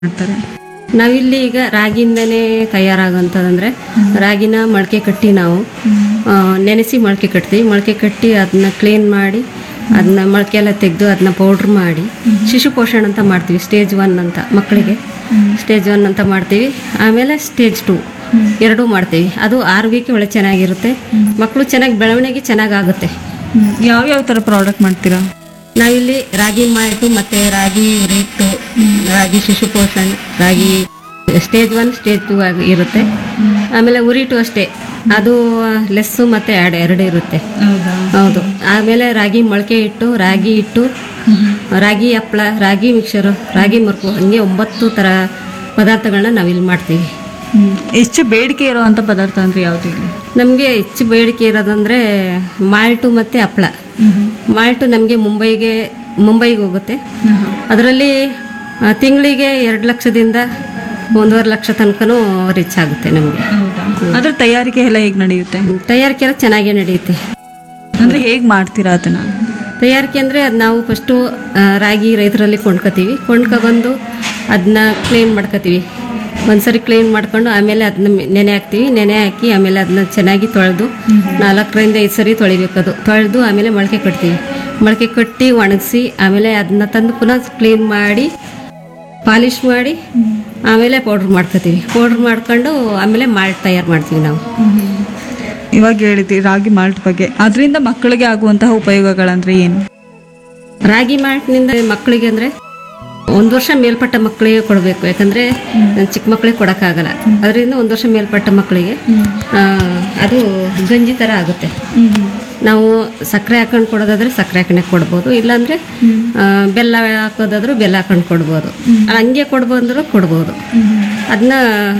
ಮಾಡ್ತಾರೆ ನಾವಿಲ್ಲಿ ಈಗ ರಾಗಿಯಿಂದನೇ ತಯಾರಾಗುವಂಥದ್ದಂದ್ರೆ ರಾಗಿನ ಮೊಳಕೆ ಕಟ್ಟಿ ನಾವು ಆ, ನೆನೆಸಿ ಮೊಳಕೆ ಕಟ್ತೀವಿ ಮೊಳಕೆ ಕಟ್ಟಿ ಅದನ್ನ ಕ್ಲೀನ್ ಮಾಡಿ ಅದನ್ನ ಮೊಳಕೆ ಎಲ್ಲ ತೆಗೆದು ಅದನ್ನ ಪೌಡ್ರ್ ಮಾಡಿ ಶಿಶು ಪೋಷಣ ಅಂತ ಮಾಡ್ತೀವಿ ಸ್ಟೇಜ್ ಒನ್ ಅಂತ ಮಕ್ಕಳಿಗೆ ಸ್ಟೇಜ್ ಒನ್ ಅಂತ ಮಾಡ್ತೀವಿ ಆಮೇಲೆ ಸ್ಟೇಜ್ ಟು ಎರಡೂ ಮಾಡ್ತೀವಿ ಅದು ಆರೋಗ್ಯಕ್ಕೆ ಒಳ್ಳೆ ಚೆನ್ನಾಗಿರುತ್ತೆ ಮಕ್ಕಳು ಚೆನ್ನಾಗಿ ಬೆಳವಣಿಗೆ ಚೆನ್ನಾಗಾಗುತ್ತೆ ಯಾವ ಯಾವ ಥರ ಪ್ರಾಡಕ್ಟ್ ಮಾಡ್ತೀರಾ ನಾವಿಲ್ಲಿ ರಾಗಿ ಮಾಲ್ಟು ಮತ್ತೆ ರಾಗಿ ರಿಟ್ಟು ರಾಗಿ ಶಿಶು ಪೋಷಣ್ ರಾಗಿ ಸ್ಟೇಜ್ ಒನ್ ಸ್ಟೇಜ್ ಟು ಆಗಿ ಇರುತ್ತೆ ಆಮೇಲೆ ಉರಿಟು ಅಷ್ಟೇ ಅದು ಲೆಸ್ಸು ಮತ್ತೆ ಎರಡು ಎರಡು ಇರುತ್ತೆ ಹೌದಾ ಹೌದು ಆಮೇಲೆ ರಾಗಿ ಮೊಳಕೆ ಇಟ್ಟು ರಾಗಿ ಇಟ್ಟು ರಾಗಿ ಹಪ್ಪಳ ರಾಗಿ ಮಿಕ್ಸರು ರಾಗಿ ಮುರುಕು ಹಂಗೆ ಒಂಬತ್ತು ಥರ ಪದಾರ್ಥಗಳನ್ನ ನಾವಿಲ್ಲಿ ಮಾಡ್ತೀವಿ ಹೆಚ್ಚು ಬೇಡಿಕೆ ಇರುವಂಥ ಪದಾರ್ಥ ಅಂದ್ರೆ ಯಾವ್ದು ಇಲ್ಲಿ ನಮಗೆ ಹೆಚ್ಚು ಬೇಡಿಕೆ ಇರೋದಂದರೆ ಮಾಲ್ಟು ಮತ್ತು ಹಪ್ಪಳ ಮಾಲ್ಟು ನಮಗೆ ಮುಂಬೈಗೆ ಮುಂಬೈಗೆ ಹೋಗುತ್ತೆ ಅದರಲ್ಲಿ ತಿಂಗಳಿಗೆ ಎರಡು ಲಕ್ಷದಿಂದ ಒಂದೂವರೆ ಲಕ್ಷ ತನಕನೂ ರೀಚ್ ಆಗುತ್ತೆ ನಮಗೆ ಅದ್ರ ತಯಾರಿಕೆ ಎಲ್ಲ ಹೇಗೆ ನಡೆಯುತ್ತೆ ತಯಾರಿಕೆ ಎಲ್ಲ ಚೆನ್ನಾಗೇ ನಡೆಯುತ್ತೆ ಅಂದ್ರೆ ಹೇಗೆ ಮಾಡ್ತೀರಾ ಅದನ್ನ ತಯಾರಿಕೆ ಅಂದರೆ ಅದು ನಾವು ಫಸ್ಟು ರಾಗಿ ರೈತರಲ್ಲಿ ಕೊಂಡ್ಕೊತೀವಿ ಕೊಂಡ್ಕೊಬಂದು ಅದನ್ನ ಕ್ಲೀನ್ ಮಾಡ್ಕೊತೀವಿ ಒಂದ್ಸರಿ ಕ್ಲೀನ್ ಮಾಡ್ಕೊಂಡು ಆಮೇಲೆ ಅದನ್ನ ನೆನೆ ಹಾಕ್ತೀವಿ ನೆನೆ ಹಾಕಿ ಆಮೇಲೆ ಅದನ್ನ ಚೆನ್ನಾಗಿ ತೊಳೆದು ನಾಲ್ಕರಿಂದ ಐದು ಸರಿ ತೊಳಿಬೇಕದು ತೊಳೆದು ಆಮೇಲೆ ಮೊಳಕೆ ಕಟ್ತೀವಿ ಮೊಳಕೆ ಕಟ್ಟಿ ಒಣಗಿಸಿ ಆಮೇಲೆ ಅದನ್ನ ತಂದು ಪುನಃ ಕ್ಲೀನ್ ಮಾಡಿ ಪಾಲಿಷ್ ಮಾಡಿ ಆಮೇಲೆ ಪೌಡ್ರ್ ಮಾಡ್ಕೊತೀವಿ ಪೌಡ್ರ್ ಮಾಡ್ಕೊಂಡು ಆಮೇಲೆ ಮಾಲ್ಟ್ ತಯಾರು ಮಾಡ್ತೀವಿ ನಾವು ಇವಾಗ ಹೇಳಿದ್ರಿ ರಾಗಿ ಮಾಲ್ಟ್ ಬಗ್ಗೆ ಅದರಿಂದ ಮಕ್ಕಳಿಗೆ ಆಗುವಂತಹ ಉಪಯೋಗಗಳಂದ್ರೆ ಏನು ರಾಗಿ ಮಾಲ್ಟ್ನಿಂದ ಮಕ್ಕಳಿಗೆ ಅಂದರೆ ಒಂದು ವರ್ಷ ಮೇಲ್ಪಟ್ಟ ಮಕ್ಕಳಿಗೆ ಕೊಡಬೇಕು ಯಾಕಂದರೆ ಚಿಕ್ಕ ಮಕ್ಕಳಿಗೆ ಕೊಡೋಕ್ಕಾಗಲ್ಲ ಅದರಿಂದ ಒಂದು ವರ್ಷ ಮೇಲ್ಪಟ್ಟ ಮಕ್ಕಳಿಗೆ ಆ, ಅದು ಗಂಜಿ ಥರ ಆಗುತ್ತೆ ನಾವು ಸಕ್ಕರೆ ಹಾಕೊಂಡು ಕೊಡೋದಾದ್ರೆ ಸಕ್ಕರೆ ಹಾಕೊಂಡೆ ಕೊಡ್ಬೋದು ಇಲ್ಲಾಂದರೆ ಆ, ಬೆಲ್ಲ ಹಾಕೋದಾದ್ರೂ ಬೆಲ್ಲ ಹಾಕೊಂಡು ಕೊಡ್ಬೋದು ಹಂಗೆ ಕೊಡ್ಬೋದಂದ್ರೂ ಕೊಡ್ಬೋದು ಅದನ್ನ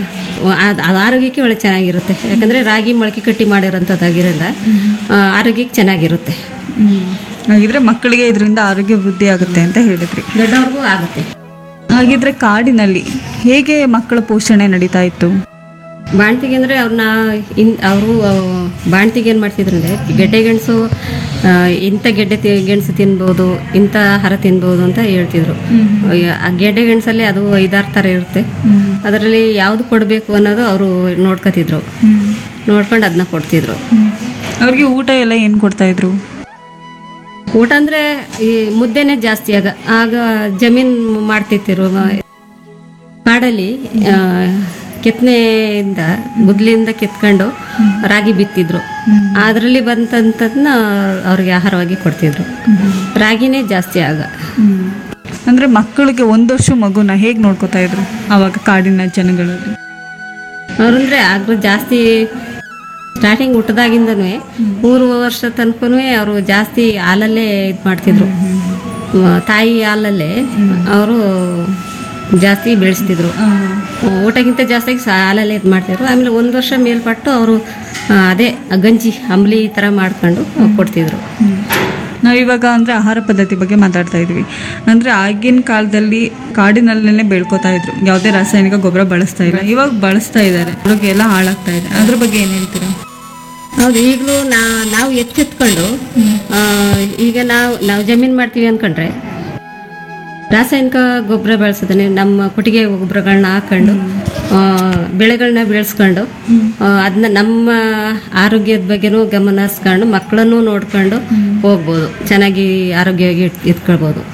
ಅದು ಆರೋಗ್ಯಕ್ಕೆ ಒಳ್ಳೆ ಚೆನ್ನಾಗಿರುತ್ತೆ ಯಾಕಂದರೆ ರಾಗಿ ಮೊಳಕೆ ಕಟ್ಟಿ ಮಾಡಿರೋಂಥದ್ದಾಗಿರೋದ್ರಿಂದ ಆ, ಆರೋಗ್ಯಕ್ಕೆ ಚೆನ್ನಾಗಿರುತ್ತೆ ಹಾಗಿದ್ರೆ ಮಕ್ಕಳಿಗೆ ಇದರಿಂದ ಆರೋಗ್ಯ ವೃದ್ಧಿ ಆಗುತ್ತೆ ಅಂತ ಹೇಳಿದ್ರಿ ದೊಡ್ಡವ್ರಿಗೂ ಆಗುತ್ತೆ ಹಾಗಿದ್ರೆ ಕಾಡಿನಲ್ಲಿ ಹೇಗೆ ಮಕ್ಕಳ ಪೋಷಣೆ ನಡೀತಾ ಇತ್ತು ಬಾಣ್ತಿಗೆ ಅಂದರೆ ಅವ್ರನ್ನ ಇನ್ ಅವರು ಬಾಣ್ತಿಗೆ ಏನು ಮಾಡ್ತಿದ್ರು ಅಂದರೆ ಗೆಡ್ಡೆ ಗೆಣಸು ಆ, ಇಂಥ ಗೆಡ್ಡೆ ತಿ ಗೆಣಸು ತಿನ್ಬೋದು ಇಂಥ ಆಹಾರ ತಿನ್ಬೋದು ಅಂತ ಹೇಳ್ತಿದ್ರು ಆ ಗೆಡ್ಡೆ ಗೆಣಸಲ್ಲಿ ಅದು ಐದಾರು ಥರ ಇರುತ್ತೆ ಅದರಲ್ಲಿ ಯಾವುದು ಕೊಡಬೇಕು ಅನ್ನೋದು ಅವರು ನೋಡ್ಕೊತಿದ್ರು ನೋಡ್ಕೊಂಡು ಅದನ್ನ ಕೊಡ್ತಿದ್ರು ಅವ್ರಿಗೆ ಊಟ ಎಲ್ಲ ಏನು ಕೊಡ್ತಾ ಇದ್ರು ಊಟ ಅಂದರೆ ಈ ಮುದ್ದೆನೇ ಜಾಸ್ತಿ ಆಗ ಆಗ ಜಮೀನ್ ಮಾಡ್ತಿತ್ತಿರು ಕಾಡಲ್ಲಿ ಆ, ಕೆತ್ತನೆಯಿಂದ ಗುದ್ಲಿಂದ ಕೆತ್ಕೊಂಡು ರಾಗಿ ಬಿತ್ತಿದ್ರು ಅದರಲ್ಲಿ ಬಂತಂತದನ್ನ ಅವ್ರಿಗೆ ಆಹಾರವಾಗಿ ಕೊಡ್ತಿದ್ರು ರಾಗಿನೇ ಜಾಸ್ತಿ ಆಗ ಅಂದ್ರೆ ಮಕ್ಕಳಿಗೆ ಒಂದು ವರ್ಷ ಮಗುನ ಹೇಗೆ ನೋಡ್ಕೋತಾ ಇದ್ರು ಅವಾಗ ಕಾಡಿನ ಜನಗಳಲ್ಲಿ ಅವ್ರಂದ್ರೆ ಆಗ ಜಾಸ್ತಿ ಸ್ಟಾರ್ಟಿಂಗ್ ಹುಟ್ಟದಾಗಿಂದನೂ ಮೂರು ವರ್ಷ ತನಕನೂ ಅವರು ಜಾಸ್ತಿ ಹಾಲಲ್ಲೇ ಇದು ಮಾಡ್ತಿದ್ರು ಮ- ತಾಯಿ ಹಾಲಲ್ಲೇ ಅವರು ಜಾಸ್ತಿ ಬೆಳೆಸ್ತಿದ್ರು ಊಟಕ್ಕಿಂತ ಜಾಸ್ತಿ ಹಾಲಲ್ಲೇ ಇದು ಮಾಡ್ತಿದ್ರು ಆಮೇಲೆ ಒಂದು ವರ್ಷ ಮೇಲ್ಪಟ್ಟು ಅವರು ಅದೇ ಗಂಜಿ ಅಂಬ್ಲಿ ಈ ಥರ ಮಾಡ್ಕೊಂಡು ಕೊಡ್ತಿದ್ರು ನಾವಿವಾಗ ಅಂದ್ರೆ ಆಹಾರ ಪದ್ಧತಿ ಬಗ್ಗೆ ಮಾತಾಡ್ತಾ ಇದ್ವಿ ಅಂದ್ರೆ ಆಗಿನ ಕಾಲದಲ್ಲಿ ಕಾಡಿನಲ್ಲೇ ಬೆಳ್ಕೋತಾ ಇದ್ರು ಯಾವುದೇ ರಾಸಾಯನಿಕ ಗೊಬ್ಬರ ಬಳಸ್ತಾ ಇಲ್ಲ ಇವಾಗ ಬಳಸ್ತಾ ಇದ್ದಾರೆ ಆರೋಗ್ಯ ಎಲ್ಲ ಹಾಳಾಗ್ತಾ ಇದೆ ಅದ್ರ ಬಗ್ಗೆ ಏನ್ ಹೇಳ್ತೀರಾ ಹೌದು ಈಗಲೂ ನಾ ನಾವು ಎಚ್ಚೆತ್ಕೊಂಡು ಆ, ಈಗ ನಾವು ನಾವು ಜಮೀನು ಮಾಡ್ತೀವಿ ಅಂದ್ಕೊಂಡ್ರೆ ರಾಸಾಯನಿಕ ಗೊಬ್ಬರ ಬಳಸೋದನ್ನೇ ನಮ್ಮ ಕೊಟ್ಟಿಗೆ ಗೊಬ್ಬರಗಳನ್ನ ಹಾಕೊಂಡು ಆ, ಬೆಳೆಗಳನ್ನ ಬೆಳೆಸ್ಕೊಂಡು ಅದನ್ನ ನಮ್ಮ ಆರೋಗ್ಯದ ಬಗ್ಗೆನೂ ಗಮನ ಹರಿಸ್ಕೊಂಡು ಮಕ್ಕಳನ್ನು ನೋಡ್ಕೊಂಡು ಹೋಗ್ಬೋದು ಚೆನ್ನಾಗಿ ಆರೋಗ್ಯವಾಗಿ ಇಟ್- ಇಟ್ಕೊಳ್ಬೋದು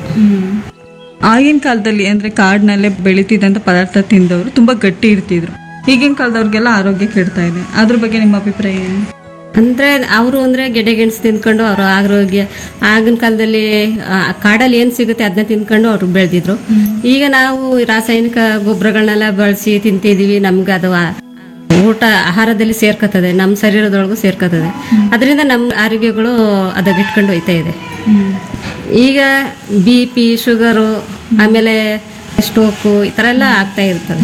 ಆಗಿನ ಕಾಲದಲ್ಲಿ ಅಂದ್ರೆ ಕಾಡಿನಲ್ಲೇ ಬೆಳೀತಿದ್ದಂಥ ಪದಾರ್ಥ ತಿಂದವರು ತುಂಬಾ ಗಟ್ಟಿ ಇರ್ತಿದ್ರು ಈಗಿನ ಕಾಲದವ್ರಿಗೆಲ್ಲ ಆರೋಗ್ಯ ಕೆಡ್ತಾ ಇದೆ ಅದ್ರ ಬಗ್ಗೆ ನಿಮ್ಮ ಅಭಿಪ್ರಾಯ ಏನು ಅಂದರೆ ಅವರು ಅಂದರೆ ಗೆಡ್ಡೆ ಗೆಣಸು ತಿಂದ್ಕೊಂಡು ಅವರು ಆರೋಗ್ಯ ಆಗಿನ ಕಾಲದಲ್ಲಿ ಆ, ಕಾಡಲ್ಲಿ ಏನು ಸಿಗುತ್ತೆ ಅದನ್ನ ತಿಂದ್ಕೊಂಡು ಅವರು ಬೆಳೆದಿದ್ರು ಈಗ ನಾವು ರಾಸಾಯನಿಕ ಗೊಬ್ಬರಗಳನ್ನೆಲ್ಲ ಬಳಸಿ ತಿಂತಿದ್ದೀವಿ ನಮ್ಗೆ ಅದು ಆ- ಊಟ ಆಹಾರದಲ್ಲಿ ಸೇರ್ಕೋತದೆ ನಮ್ಮ ಶರೀರದೊಳಗೂ ಸೇರ್ಕೋತದೆ ಅದರಿಂದ ನಮ್ಮ ಆರೋಗ್ಯಗಳು ಅದಗಿಟ್ಕೊಂಡು ಹೋಯ್ತಾ ಇದೆ ಈಗ ಬಿ ಪಿ ಶುಗರು ಆಮೇಲೆ ಸ್ಟೋಕು ಈ ಥರ ಎಲ್ಲ ಆಗ್ತಾ ಇರ್ತದೆ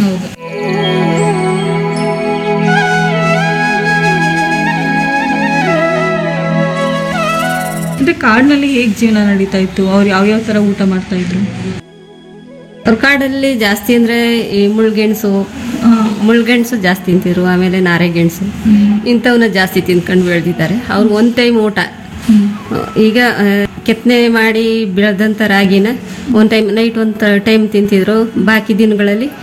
ಅಂದ್ರೆ ಕಾಡಿನಲ್ಲಿ ಹೇಗೆ ಜೀವನ ನಡೀತಾ ಇತ್ತು ಅವ್ರು ಯಾವ್ಯಾವ ತರ ಊಟ ಮಾಡ್ತಾ ಇದ್ರು ಅವ್ರ ಕಾಡಲ್ಲಿ ಜಾಸ್ತಿ ಅಂದರೆ ಈ ಮುಳ್ಗೆಣಸು ಮುಳ್ಗೆಣಸು ಜಾಸ್ತಿ ತಿಂತಿದ್ರು ಆಮೇಲೆ ನಾರೆಗೆಣಸು ಇಂಥವನ್ನ ಜಾಸ್ತಿ ತಿನ್ಕೊಂಡು ಬೆಳೆದಿದ್ದಾರೆ ಅವ್ರು ಒಂದು ಟೈಮ್ ಊಟ ಈಗ ಆ, ಕೆತ್ತನೆ ಮಾಡಿ ಬೆಳೆದಂಥ ರಾಗಿನ ಒಂದು ಟೈಮ್ ನೈಟ್ ಒಂದು ಟೈಮ್ ತಿಂತಿದ್ರು ಬಾಕಿ ದಿನಗಳಲ್ಲಿ